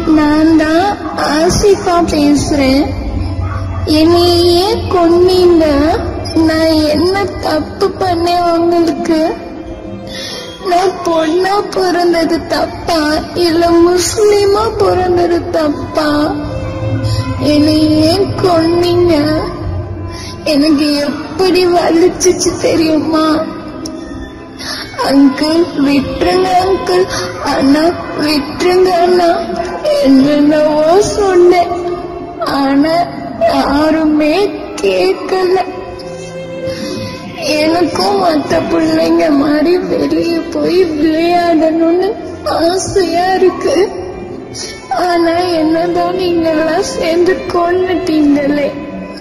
நான் தான் ஆசிஃபா பேசுறேன் என்னை ஏன் கொன்னீங்க நான் என்ன தப்பு பண்ணேன் உங்களுக்கு நான் பொண்ணா பிறந்தது தப்பா இல்ல முஸ்லிமா பிறந்தது தப்பா என்னை ஏன் கொன்னீங்க எனக்கு எப்படி வலிச்சிச்சு தெரியுமா அங்கிள் விட்டுருங்க அங்கிள் அண்ணா விட்டுருங்க அண்ணா என்னென்னவோ சொன்னேன் ஆனா யாருமே கேட்கல எனக்கும் மத்த பிள்ளைங்க மாதிரி வெளியே போய் விளையாடணும்னு ஆசையா இருக்கு ஆனா என்னதான் நீங்க எல்லாம் சேர்ந்து கொண்டுட்டீங்களே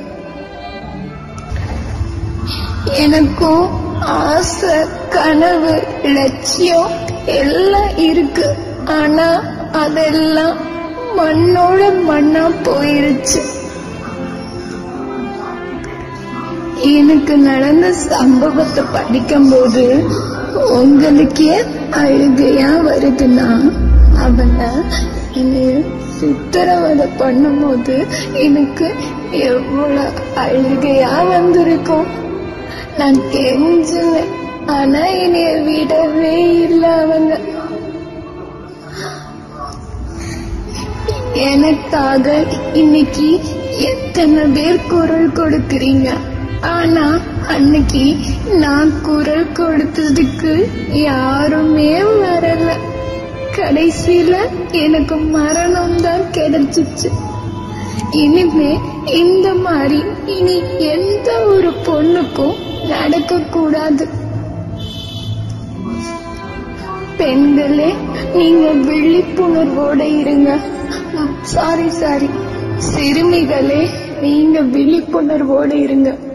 எனக்கும் ஆசை கனவு லட்சியம் எல்லாம் இருக்கு ஆனா அதெல்லாம் மண்ணோட மண்ணா போயிருச்சு எனக்கு நடந்த சம்பவத்தை படிக்கும்போது உங்களுக்கே அழுகையா வருதுன்னா அவன என்னைய சித்திரவதை பண்ணும்போது எனக்கு எவ்வளவு அழுகையா வந்திருக்கும் நான் கெஞ்சுவேன் ஆனா என்னைய விடவே இல்லை அவங்க எனக்காக இன்னைக்கு எத்தனை பேர் குரல் கொடுக்கறீங்க ஆனா அன்னைக்கு நான் குரல் கொடுத்ததுக்கு யாருமே வரல கடைசியில எனக்கு மரணம் தான் கிடைச்சிச்சு இனிமே இந்த மாதிரி இனி எந்த ஒரு பொண்ணுக்கும் நடக்க கூடாது பெண்களே நீங்க விழிப்புணர்வோட இருங்க சாரி சாரி சிறுமிகளே நீங்க விழிப்புணர்வோட இருங்க